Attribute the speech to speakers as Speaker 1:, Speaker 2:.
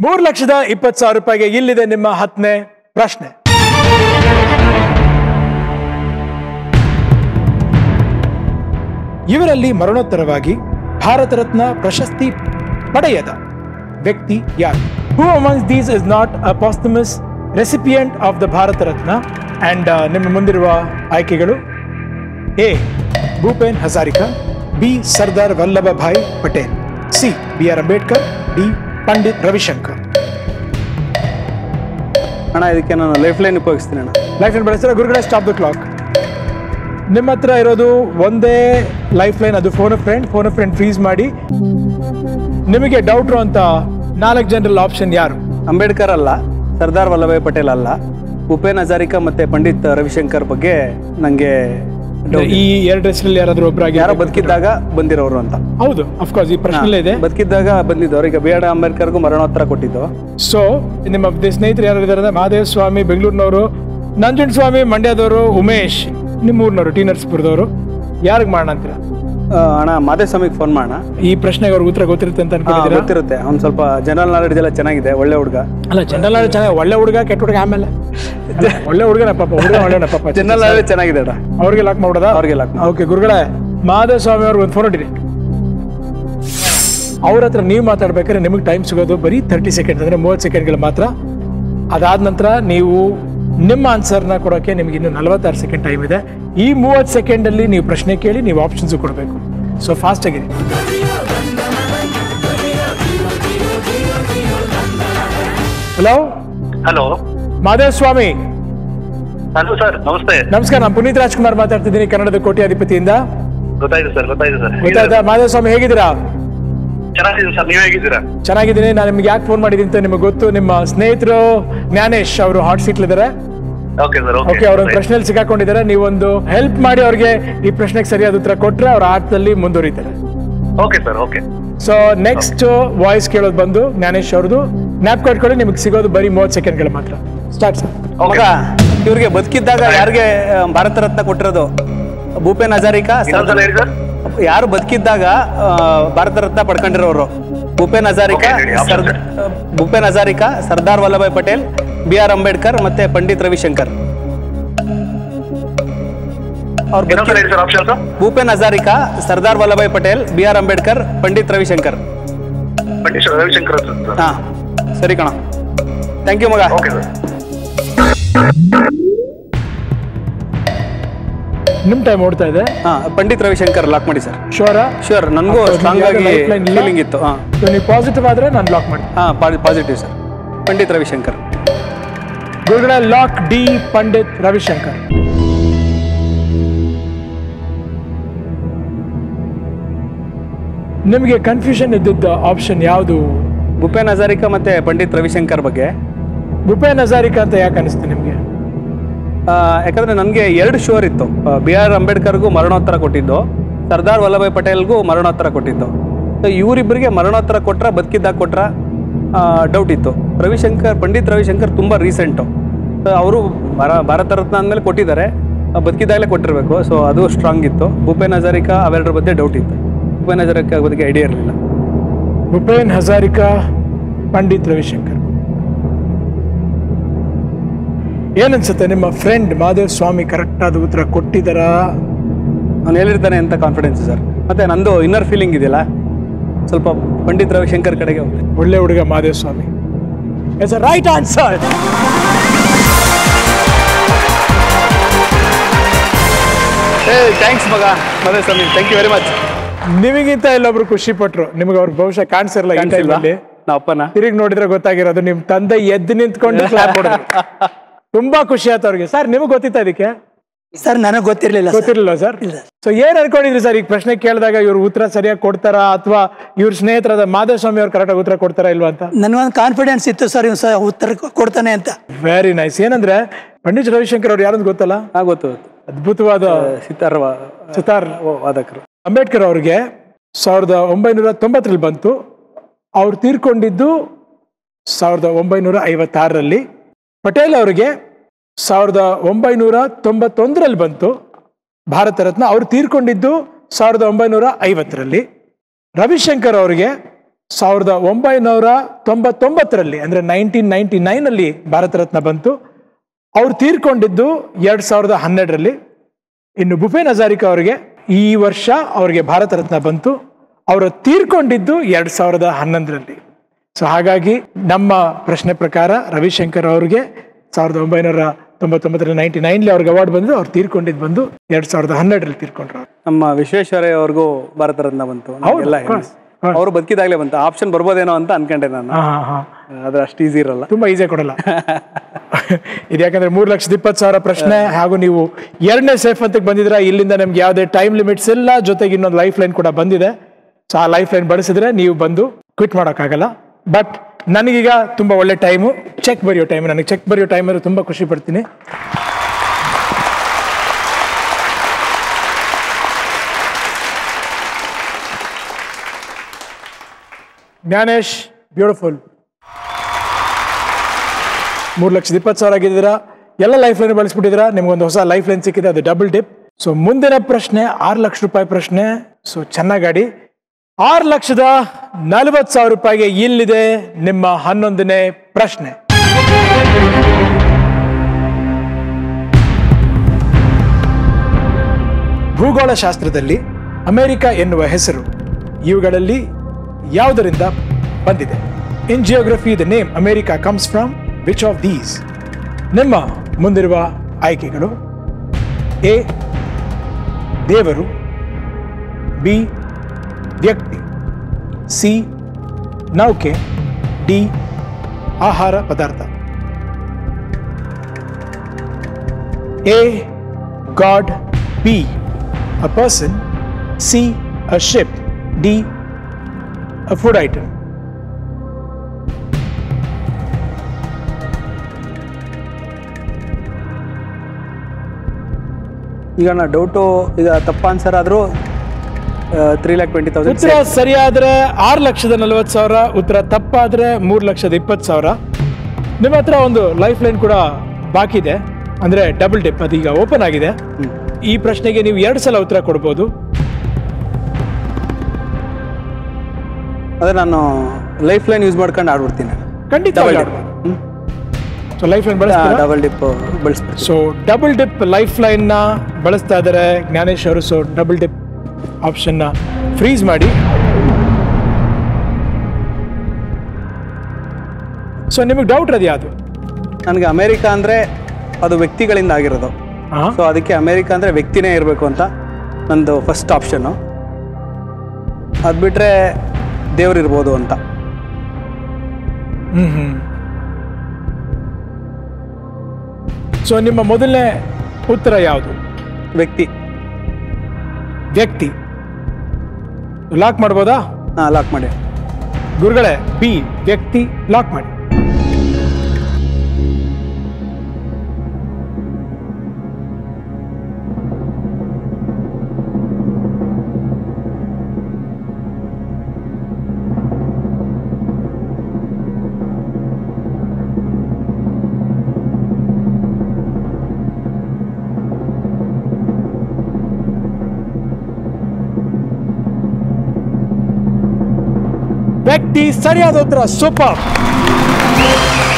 Speaker 1: ಮೂರು ಲಕ್ಷದ ಇಪ್ಪತ್ತು ಸಾವಿರ ರೂಪಾಯಿಗೆ ಇಲ್ಲಿದೆ ನಿಮ್ಮ ಹತ್ತನೇ ಪ್ರಶ್ನೆ ಇವರಲ್ಲಿ ಮರಣೋತ್ತರವಾಗಿ ಭಾರತ ರತ್ನ ಪ್ರಶಸ್ತಿ ಪಡೆಯದ ವ್ಯಕ್ತಿ ಯಾರು who amongst these is not a posthumous recipient of the Bharat Ratna and ನಿಮ್ಮ ಮುಂದಿರುವ ಆಯ್ಕೆಗಳು A Bhupen Hazarika B Sardar Vallabhbhai Patel C B R Ambedkar D Pandit Ravishankar
Speaker 2: ಅಣ್ಣ ಇದಕ್ಕೆ ನಾನು ಲೈಫ್ ಲೈನ್ ಉಪಯೋಗಿಸ್ತೀನಿ ಅಣ್ಣ
Speaker 1: ಲೈಫ್ ಲೈನ್ ಬಳಸ್ತಾರೆ ಗುರುಗಳೇ ಸ್ಟಾಪ್ ದ ಕ್ಲಾಕ್ ನಿಮ್ಮ ಹತ್ರ ಇರೋದು ಒಂದೇ ಲೈಫ್ ಲೈನ್ ಅದು phone friend phone friend freeze ಮಾಡಿ ನಿಮಗೆ ಡೌಟ್ರು ಅಂತ ನಾಲ್ಕು ಜನರಲ್ ಆಪ್ಷನ್ ಯಾರು
Speaker 2: ಅಂಬೇಡ್ಕರ್ ಅಲ್ಲ ಸರ್ದಾರ್ ವಲ್ಲಭಾಯ್ ಪಟೇಲ್ ಅಲ್ಲ ಭೂಪೇನ್ ಹಜಾರಿಕಾ ಮತ್ತೆ ಪಂಡಿತ್ ರವಿಶಂಕರ್ ಬಗ್ಗೆ ನನಗೆ
Speaker 1: ಈ ಎರಡು ಹೆಸರಲ್ಲಿ ಯಾರಾದ್ರೂ ಒಬ್ಬರಾಗಿ
Speaker 2: ಯಾರೋ ಬದುಕಿದ್ದಾಗ ಬಂದಿರೋರು ಅಂತ
Speaker 1: ಹೌದು ಅಫ್ಕೋರ್ಸ್ ಈ ಪ್ರಶ್ನೆ ಇದೆ
Speaker 2: ಬದುಕಿದ್ದಾಗ ಬಂದಿದ್ದವ್ರು ಈಗ ಬಿ ಆರ್ ಅಂಬೇಡ್ಕರ್ಗೂ ಮರಣೋತ್ತರ ಕೊಟ್ಟಿದ್ದು
Speaker 1: ಸೊ ನಿಮ್ಮ ಸ್ನೇಹಿತರು ಯಾರು ಇದ್ದಾರೆ ಅಂದ್ರೆ ಮಹಾದೇವ ಸ್ವಾಮಿ ಬೆಂಗಳೂರಿನವರು ನಂಜುಂಡ ಸ್ವಾಮಿ ಮಂಡ್ಯದವರು ಉಮೇಶ್ ನಿಮ್ಮ ಊರಿನವರು ಟಿ ನರಸೀಪುರದವರು ಯಾರಿಗೆ ಮಾಡೋಣ ಅಂತೀರಾ
Speaker 2: ಆ, ಅಣ್ಣ ಮಾದೇಸ್ವಾಮಿಗೆ ಫೋನ್ ಮಾಡೋಣ
Speaker 1: ಈ ಪ್ರಶ್ನೆಗೆ ಅವ್ರಿಗೆ ಉತ್ತರ ಗೊತ್ತಿರುತ್ತೆ ಅಂತ
Speaker 2: ಆ,
Speaker 1: ಅನ್ಕೊಂಡಿದ್ದೀರಾ
Speaker 2: ಗೊತ್ತಿರುತ್ತೆ ಅವ್ನು ಸ್ವಲ್ಪ ಜನರಲ್ ನಾಲೆಡ್ಜ್ ಎಲ್ಲ ಚೆನ್ನಾಗಿದೆ ಒಳ್ಳೆ ಹುಡುಗ
Speaker 1: ಅಲ್ಲ ಜನರಲ್ ನಾಲೆಡ್ಜ್ ಚೆನ್ನಾಗಿ ಒಳ್ಳೆ ಹುಡುಗ ಕೆಟ್ಟ ಹುಡುಗ ಆಮೇಲೆ ಅಲ್ಲ, ಒಳ್ಳೆ ಹುಡುಗನ ಪಾಪ ಹುಡುಗ ಒಳ್ಳೆನ ಪಾಪ
Speaker 2: ಜನರಲ್ ನಾಲೆಡ್ಜ್ ಚೆನ್ನಾಗಿದೆ ಅಣ್ಣ
Speaker 1: ಅವ್ರಿಗೆ ಲಾಕ್ ಮಾಡೋದಾ
Speaker 2: ಅವ್ರಿಗೆ ಲಾಕ್
Speaker 1: ಓಕೆ ಗುರುಗಳೇ ಮಹಾದೇವ ಸ್ವಾಮಿ ಅವ್ರಿಗೆ ಒಂದು ಫೋನ್ ಹೊಡಿರಿ ಅವ್ರ ಹತ್ರ ನೀವು ಮಾತಾಡ್ಬೇಕಾದ್ರೆ ನಿಮಗೆ ಟೈಮ್ ಸಿಗೋದು ಬರೀ ತರ್ಟಿ ಸೆಕೆಂಡ್ ಅಂದ್ರೆ ಮೂವತ್ತು ಸೆಕೆಂಡ್ಗಳು ಮಾತ್ರ ಅದಾದ ನಂತರ ನೀವು ನಿಮ್ಮ ಆನ್ಸರ್ನ ಕೊಡೋಕೆ ನಿಮ್ಗೆ ಇನ್ನು ನಲವತ್ತಾರು ಸೆಕೆಂಡ್ ಟೈಮ್ ಇದೆ ಈ ಮೂವತ್ತು ಸೆಕೆಂಡಲ್ಲಿ ನೀವು ಪ್ರಶ್ನೆ ಕೇಳಿ ನೀವು ಆಪ್ಷನ್ಸ್ ಕೊಡಬೇಕು ಸೊ ಫಾಸ್ಟ್ ಆಗಿರಿ hello
Speaker 3: hello
Speaker 1: Mahadeva Swami
Speaker 3: hello sir ನಮಸ್ತೆ
Speaker 1: ನಮಸ್ಕಾರ ನಾನು ಪುನೀತ್ ರಾಜ್ಕುಮಾರ್ ಮಾತಾಡ್ತಿದ್ದೀನಿ ಕನ್ನಡದ ಕೋಟ್ಯಾಧಿಪತಿಯಿಂದ
Speaker 3: ಗೊತ್ತಾಯ್ತು ಸರ್ ಗೊತ್ತಾಯ್ತು ಸರ್
Speaker 1: ಗೊತ್ತಾಯ್ತಾ ಮಹಾದೇವ ಸ್ವಾಮಿ ಹೇಗಿದ್ದೀರಾ
Speaker 3: ಚೆನ್ನಾಗಿದ್ದೀನಿ ಸರ್ ನೀವ್ ಹೇಗಿದ್ದೀರಾ
Speaker 1: ಚೆನ್ನಾಗಿದ್ದೀನಿ ನಾನು ನಿಮ್ಗೆ ಯಾಕೆ ಫೋನ್ ಮಾಡಿದ್ದೀನಿ ಅಂತ ನಿಮಗೆ ಗೊತ್ತು ನಿಮ್ಮ ಸ್ನೇಹಿತರು ಜ್ಞಾನೇಶ್ ಅವರು ಹಾಟ್ ಸೀಟ್ ಇದ್ದಾರೆ
Speaker 3: ಓಕೆ ಸರ್
Speaker 1: ಓಕೆ ಅವರೊಂದು ಪ್ರಶ್ನೆಯಲ್ಲಿ ಸಿಕ್ಕಾಕೊಂಡಿದ್ದಾರೆ ನೀವೊಂದು ಹೆಲ್ಪ್ ಮಾಡಿ ಅವ್ರಿಗೆ ಈ ಪ್ರಶ್ನೆಗೆ ಸರಿಯಾದ ಉತ್ತರ ಕೊಟ್ರೆ ಅವ್ರ ಆಟದಲ್ಲಿ ಮುಂದುವರಿತಾರೆ
Speaker 3: okay sir okay
Speaker 1: so next voice ಕೇಳೋದು ಬಂದು ಜ್ಞಾನೇಶ್ ಅವ್ರದ್ದು ನ್ಯಾಪ್ ಕೊಟ್ಕೊಳ್ಳಿ ನಿಮಗೆ ಸಿಗೋದು ಬರೀ ಮೂವತ್ತು ಸೆಕೆಂಡ್ಗಳು ಮಾತ್ರ ಸ್ಟಾರ್ಟ್ ಸರ್
Speaker 2: ಮಗ ಇವ್ರಿಗೆ ಬದುಕಿದ್ದಾಗ ಯಾರಿಗೆ ಆ, ಭಾರತ ರತ್ನ ಕೊಟ್ಟಿರೋದು ಭೂಪೇನ್ ಹಜಾರಿಕಾ
Speaker 3: ಇನ್ನೊಂದ್ಸಲ ಹೇಳಿ ಸರ್
Speaker 2: ಯಾರು ಬದುಕಿದ್ದಾಗ ಆ, ಭಾರತ ರತ್ನ ಪಡ್ಕೊಂಡಿರೋರು ಭೂಪೇನ್ ಹಜಾರಿಕಾ
Speaker 3: Okay, ಹೇಳಿ, options
Speaker 2: sir- Bhupen Hazarika Sardar Vallabhbhai Patel B R Ambedkar ಮತ್ತೆ ಪಂಡಿತ್ ರವಿಶಂಕರ್ ಅವ್ರು
Speaker 3: ಇನ್ನೊಂದ್ಸಲ
Speaker 2: ಬದುಕಿ
Speaker 3: ಹೇಳಿ sir option sir
Speaker 2: Bhupen Hazarika Sardar Vallabhbhai Patel B R Ambedkar Pandit Ravishankar
Speaker 3: Pandit Ravishankar sir
Speaker 2: ಹಾ ಸರಿ ಕಣ ಥ್ಯಾಂಕ್ ಯು ಮಗ
Speaker 3: ಓಕೆ ಸರ್
Speaker 1: ನಿಮ್ಮ ಟೈಮ್ ಓಡ್ತಾ ಇದೆ
Speaker 2: ಹಾ ಪಂಡಿತ್ ರವಿಶಂಕರ್ ಲಾಕ್ ಮಾಡಿ ಸರ್
Speaker 1: ಶೋರ
Speaker 2: ಶೂರ್ ನನಗೂ
Speaker 1: Of course,
Speaker 2: ಸ್ಟ್ರಾಂಗ್
Speaker 1: ನಿಮ್ಗೆ
Speaker 2: ಆಗಿ
Speaker 1: ಯಾವ್ದು lifeline ಇಲ್ಲ?
Speaker 2: ಫೀಲಿಂಗ್ ಇತ್ತು ಹಾ
Speaker 1: ನೀವು ಪಾಸಿಟಿವ್ ಆದರೆ ನಾನು ಲಾಕ್ ಮಾಡಿ
Speaker 2: ಹಾ ಪಾಸಿಟಿವ್ ಸರ್ ಪಂಡಿತ್ ರವಿಶಂಕರ್
Speaker 1: ಗುರುಗಳ ಲಾಕ್ ಡಿ ಪಂಡಿತ್ ರವಿಶಂಕರ್ ನಿಮಗೆ ಕನ್ಫ್ಯೂಷನ್ ಇದ್ದಿದ್ದ ಆಪ್ಷನ್ ಯಾವುದು
Speaker 2: ಭೂಪೇನ್ ಹಜಾರಿಕಾ ಮತ್ತೆ ಪಂಡಿತ್ ರವಿಶಂಕರ್ ಬಗ್ಗೆ
Speaker 1: ಭೂಪೇನ್ ಹಜಾರಿಕಾ ಅಂತ ಯಾಕೆ ಅನಿಸ್ತು ನಿಮಗೆ
Speaker 2: ಆ, ಯಾಕಂದ್ರೆ ನನಗೆ ಎರಡು ಶೋರ್ ಇತ್ತು ಬಿ ಆರ್ ಅಂಬೇಡ್ಕರ್ಗೂ ಮರಣೋತ್ತರ ಕೊಟ್ಟಿದ್ದು ಸರ್ದಾರ್ ವಲ್ಲಭಾಯ್ ಪಟೇಲ್ಗೂ ಮರಣೋತ್ತರ ಕೊಟ್ಟಿದ್ದು ಸೊ ಇವರಿಬ್ಬರಿಗೆ ಮರಣೋತ್ತರ ಕೊಟ್ರ ಬದುಕಿದ್ದಾಗ ಕೊಟ್ರ ಡೌಟ್ ಇತ್ತು ರವಿಶಂಕರ್ ಪಂಡಿತ್ ರವಿಶಂಕರ್ ತುಂಬ ರೀಸೆಂಟು ಅವರು ಭಾರತ ರತ್ನ ಅಂದಮೇಲೆ ಕೊಟ್ಟಿದ್ದಾರೆ ಆ, ಬದುಕಿದ್ದಾಗಲೇ ಕೊಟ್ಟಿರಬೇಕು ಸೊ ಅದು ಸ್ಟ್ರಾಂಗ್ ಇತ್ತು ಭೂಪೇನ್ ಹಜಾರಿಕಾ ಅವೆರಡರ ಬಗ್ಗೆ ಡೌಟ್ ಇತ್ತು ಭೂಪೇನ್ ಹಜಾರಿಕಾ ಬಗ್ಗೆ ಐಡಿಯಾ ಇರಲಿಲ್ಲ
Speaker 1: ಭೂಪೇನ್ ಹಜಾರಿಕಾ ಪಂಡಿತ್ ರವಿಶಂಕರ್ ಏನನ್ಸುತ್ತೆ ನಿಮ್ಮ ಫ್ರೆಂಡ್ ಮಾದೇವ್ ಸ್ವಾಮಿ ಕರೆಕ್ಟ್ ಆದ ಉತ್ತರ ಕೊಟ್ಟಿದ್ದಾರಾ
Speaker 2: ಅವ್ನು ಹೇಳಿರ್ತಾನೆ ಅಂತ ಕಾನ್ಫಿಡೆನ್ಸ್ ಸರ್ ಮತ್ತೆ ನಂದು ಇನ್ನರ್ ಫೀಲಿಂಗ್ ಇದೆಯಲ್ಲ ಸ್ವಲ್ಪ ಪಂಡಿತ್ ರವಿಶಂಕರ್ ಕಡೆಗೆ ಹೋಗ್ತೀನಿ
Speaker 1: ಒಳ್ಳೆ ಹುಡುಗ Madev Swami it's right answer
Speaker 2: ಏ ಥ್ಯಾಂಕ್ಸ್ ಮಗ Made Swami thank you very much
Speaker 1: ನಿಮಗಿಂತ ಎಲ್ಲೊಬ್ರು ಖುಷಿ ಪಟ್ರು ನಿಮಗೆ ಅವ್ರು ಬಹುಶಃ ಕಾಣಿಸಿರಲ್ಲ ಈ ಟೈಮಲ್ಲಿ
Speaker 2: ನಾ ಅಪ್ಪನ
Speaker 1: ತಿರುಗಿ ನೋಡಿದ್ರೆ ಗೊತ್ತಾಗಿರೋದು ನಿಮ್ ತಂದೆ ಎದ್ದು ನಿಂತ್ಕೊಂಡು ಕ್ಲಾಪ್ ಹೊಡೆದ್ರು ತುಂಬಾ ಖುಷಿ ಆಯ್ತು ಅವ್ರಿಗೆ ಸರ್ ನಿಮಗೆ ಗೊತ್ತಿತ್ತ ಇದಕ್ಕೆ
Speaker 4: ಸರ್ ನನಗೆ ಗೊತ್ತಿರಲಿಲ್ಲ ಸರ್
Speaker 1: ಗೊತ್ತಿರಲಿಲ್ಲ ಸರ್ ಸೊ ಏನ್ ಅನ್ಕೊಂಡಿದ್ರಿ ಸರ್ ಈಗ ಪ್ರಶ್ನೆ ಕೇಳಿದಾಗ ಇವ್ರು ಉತ್ತರ ಸರಿಯಾಗಿ ಕೊಡ್ತಾರಾ ಅಥವಾ ಇವ್ರ ಸ್ನೇಹಿತರಾದ ಮಾಧವ ಸ್ವಾಮಿ ಅವ್ರು ಕರೆಕ್ಟಾಗಿ ಉತ್ತರ ಕೊಡ್ತಾರಾ ಇಲ್ವಾ ಅಂತ
Speaker 4: ನನಗೊಂದು ಕಾನ್ಫಿಡೆನ್ಸ್ ಇತ್ತು ಸರ್ ಇವ್ ಸಹ ಉತ್ತರ ಕೊಡ್ತಾನೆ ಅಂತ
Speaker 1: ವೆರಿ ನೈಸ್ ಏನಂದ್ರೆ ಪಂಡಿತ್ ರವಿಶಂಕರ್ ಅವ್ರು ಯಾರಂತ ಗೊತ್ತಲ್ಲ
Speaker 2: ಹಾ ಗೊತ್ತು ಗೊತ್ತು
Speaker 1: ಅದ್ಭುತವಾದ
Speaker 2: ಸಿತಾರ್ ವಾ-
Speaker 1: ಸಿತಾರ್
Speaker 2: ಓ, ವಾದಕರು
Speaker 1: ಅಂಬೇಡ್ಕರ್ ಅವ್ರಿಗೆ ಸಾವಿರದ ಒಂಬೈನೂರ ತೊಂಬತ್ತರಲ್ಲಿ ಬಂತು ಅವ್ರು ತೀರ್ಕೊಂಡಿದ್ದು ಸಾವಿರದ ಒಂಬೈನೂರ ಐವತ್ತಾರರಲ್ಲಿ ಪಟೇಲ್ ಅವರಿಗೆ ಸಾವಿರದ ಒಂಬೈನೂರ ತೊಂಬತ್ತೊಂದರಲ್ಲಿ ಬಂತು ಭಾರತ ರತ್ನ ಅವ್ರು ತೀರ್ಕೊಂಡಿದ್ದು ಸಾವಿರದ ಒಂಬೈನೂರ ಐವತ್ತರಲ್ಲಿ ರವಿಶಂಕರ್ ಅವರಿಗೆ ಸಾವಿರದ ಒಂಬೈನೂರ ತೊಂಬತ್ತೊಂಬತ್ತರಲ್ಲಿ ಅಂದರೆ ನೈನ್ಟೀನ್ ನೈನ್ಟಿ ನೈನಲ್ಲಿ ಭಾರತ ರತ್ನ ಬಂತು ಅವ್ರು ತೀರ್ಕೊಂಡಿದ್ದು ಎರಡು ಸಾವಿರದ ಹನ್ನೆರಡರಲ್ಲಿ ಇನ್ನು ಭೂಪೇನ್ ಹಜಾರಿಕಾ ಅವರಿಗೆ ಈ ವರ್ಷ ಅವರಿಗೆ ಭಾರತ ರತ್ನ ಬಂತು ಅವರು ತೀರ್ಕೊಂಡಿದ್ದು ಎರಡು ಸಾವಿರದ ಹನ್ನೊಂದರಲ್ಲಿ ಸೊ ಹಾಗಾಗಿ ನಮ್ಮ ಪ್ರಶ್ನೆ ಪ್ರಕಾರ ರವಿಶಂಕರ್ ಅವರಿಗೆ ಸಾವಿರದ ಒಂಬೈನೂರ ತೊಂಬತ್ತೊಂಬತ್ತರಲ್ಲಿ ನೈಂಟಿ ನೈನ್ಲಿ ಅವ್ರಿಗೆ ಅವಾರ್ಡ್ ಬಂದು ಅವ್ರು ತೀರ್ಕೊಂಡಿದ್ದು ಬಂದು ಎರಡು ಸಾವಿರದ ಹನ್ನೆರಡರಲ್ಲಿ ತೀರ್ಕೊಂಡ್ರು ಅವ್ರು.
Speaker 2: ನಮ್ಮ ವಿಶ್ವೇಶ್ವರಯ್ಯ ಅವ್ರಿಗೂ ಭಾರತ ರತ್ನ ಬಂತು
Speaker 1: ಹೌದು,
Speaker 2: ಎಲ್ಲ
Speaker 1: of course, of
Speaker 2: ಅವರು ಬದುಕಿದಾಗಲೇ ಬಂತು ಆಪ್ಷನ್ ಬರ್ಬೋದೇನೋ ಅಂತ ಅನ್ಕೊಂಡೆ ನಾನು
Speaker 1: ಹಾ ಹಾ ಹಾ
Speaker 2: ಆದ್ರೆ ಅಷ್ಟು ಈಸಿ ಇರಲ್ಲ
Speaker 1: ತುಂಬಾ ಈಸಿ ಕೊಡಲ್ಲ ಇದು ಯಾಕಂದ್ರೆ ಮೂರು ಲಕ್ಷದ ಇಪ್ಪತ್ತು ಸಾವಿರ ಪ್ರಶ್ನೆ ಹಾಗೂ ನೀವು ಎರಡನೇ ಸೇಫ್ ಅಂತಕ್ಕೆ ಬಂದಿದ್ರ ಇಲ್ಲಿಂದ ನಮ್ಗೆ ಯಾವುದೇ ಟೈಮ್ ಲಿಮಿಟ್ಸ್ ಇಲ್ಲ ಜೊತೆಗೆ ಇನ್ನೊಂದು ಲೈಫ್ ಲೈನ್ ಕೂಡ ಬಂದಿದೆ ಸೊ ಆ ಲೈಫ್ ಲೈನ್ ಬಳಸಿದ್ರೆ ನೀವು ಬಂದು ಕ್ವಿಟ್ ಮಾಡೋಕ್ಕಾಗಲ್ಲ ಬಟ್ ನನಗೀಗ ತುಂಬಾ ಒಳ್ಳೆ ಟೈಮು ಚೆಕ್ ಬರೆಯೋ ಟೈಮ್ ನನಗೆ ಚೆಕ್ ಬರೆಯೋ ಟೈಮ್ ಅಂದ್ರೆ ತುಂಬಾ ಖುಷಿ ಪಡ್ತೀನಿ ಜ್ಞಾನೇಶ್ ಬ್ಯೂಟಿಫುಲ್ ಮೂರು ಲಕ್ಷದ ಇಪ್ಪತ್ತು ಸಾವಿರ ಆಗಿದ್ದೀರಾ ಎಲ್ಲ ಲೈಫ್ ಲೈನ್ ಬಳಸ್ಬಿಟ್ಟಿದ್ದೀರಾ ನಿಮ್ಗೊಂದು ಹೊಸ ಲೈಫ್ ಲೈನ್ ಸಿಕ್ಕಿದೆ ಅದು ಡಬಲ್ ಡಿಪ್ ಸೊ ಮುಂದಿನ ಪ್ರಶ್ನೆ ಆರು ಲಕ್ಷ ರೂಪಾಯಿ ಪ್ರಶ್ನೆ ಸೊ ಚೆನ್ನಾಗಾಡಿ ಆರು ಲಕ್ಷದ ನಲವತ್ತು ಸಾವಿರ ರೂಪಾಯಿಗೆ ಇಲ್ಲಿದೆ ನಿಮ್ಮ ಹನ್ನೊಂದನೇ ಪ್ರಶ್ನೆ ಭೂಗೋಳ ಶಾಸ್ತ್ರದಲ್ಲಿ ಅಮೆರಿಕ ಎನ್ನುವ ಹೆಸರು ಇವುಗಳಲ್ಲಿ ಯಾವುದರಿಂದ ಬಂದಿದೆ in geography the name America comes from which of these ನಿಮ್ಮ ಮುಂದಿರುವ ಆಯ್ಕೆಗಳು ಎ ದೇವರು ಬಿ ವ್ಯಕ್ತಿ ಸಿ ನೌಕೆ ಡಿ ಆಹಾರ ಪದಾರ್ಥ A god B a person C a ship D a food item
Speaker 2: ಈಗ ನಾ ಡೌಟು ಈಗ ತಪ್ಪ ಆನ್ಸರ್ ಆದರೂ ತ್ರೀ ಲ್ಯಾಕ್ ಟ್ವೆಂಟಿ ತೌಸಂಡ್
Speaker 1: ಉತ್ತರ ಸರಿಯಾದ್ರೆ ಆರು ಲಕ್ಷದ ನಲವತ್ತು ಸಾವಿರ ಉತ್ತರ ತಪ್ಪಾದ್ರೆ ಮೂರು ಲಕ್ಷದ ಇಪ್ಪತ್ತು ಸಾವಿರ ನಿಮ್ಮ ಹತ್ರ ಒಂದು ಲೈಫ್ ಲೈನ್ ಕೂಡ ಬಾಕಿ ಇದೆ ಅಂದ್ರೆ ಡಬಲ್ ಡಿಪ್ ಅದೀಗ ಓಪನ್ ಆಗಿದೆ ಈ ಪ್ರಶ್ನೆಗೆ ನೀವು ಎರಡು ಸಲ ಉತ್ತರ ಕೊಡ್ಬೋದು
Speaker 2: ಅದೇ ನಾನು ಲೈಫ್ ಲೈನ್ ಯೂಸ್ ಮಾಡ್ಕೊಂಡು ಆಡ್ಬಿಡ್ತೀನಿ
Speaker 1: ಖಂಡಿತ
Speaker 2: double dip
Speaker 1: so life line ಬಳಸ್ತೀರಾ
Speaker 2: ಡಬಲ್ ಡಿಪ್ ಬಳಸ್ಬಿಡ್ತೀನಿ
Speaker 1: so double dip life line ನ ಬಳಸ್ತಾ ಇದ್ದಾರೆ ಜ್ಞಾನೇಶ್ ಅವರು ಸೊ ಡಬಲ್ ಡಿಪ್ ಆಪ್ಷನ್ ನ ಫ್ರೀಸ್ ಮಾಡಿ ಸೊ ನಿಮಗೆ ಡೌಟ್ ಅದು ಯಾವುದು
Speaker 2: ನನಗೆ ಅಮೇರಿಕ ಅಂದರೆ ಅದು ವ್ಯಕ್ತಿಗಳಿಂದ ಆಗಿರೋದು
Speaker 1: ಹಾ
Speaker 2: ಸೊ ಅದಕ್ಕೆ ಅಮೇರಿಕ ಅಂದರೆ ವ್ಯಕ್ತಿನೇ ಇರಬೇಕು ಅಂತ ನಂದು ಫಸ್ಟ್ ಆಪ್ಷನ್ನು ಅದು ಬಿಟ್ಟರೆ ದೇವ್ರಿರ್ಬೋದು ಅಂತ
Speaker 1: ಹ್ಮ್ ಹ್ಮ್ ಸೊ ನಿಮ್ಮ ಮೊದಲನೇ ಉತ್ತರ ಯಾವುದು
Speaker 2: ವ್ಯಕ್ತಿ
Speaker 1: ವ್ಯಕ್ತಿ ಲಾಕ್ ಮಾಡ್ಬೋದಾ
Speaker 2: ಹಾಂ ಲಾಕ್ ಮಾಡಿ
Speaker 1: ಗುರುಗಳೇ ಬಿ ವ್ಯಕ್ತಿ ಲಾಕ್ ಮಾಡಿ ವ್ಯಕ್ತಿ ಸರಿಯಾದ ಉತ್ತರ ಸೂಪರ್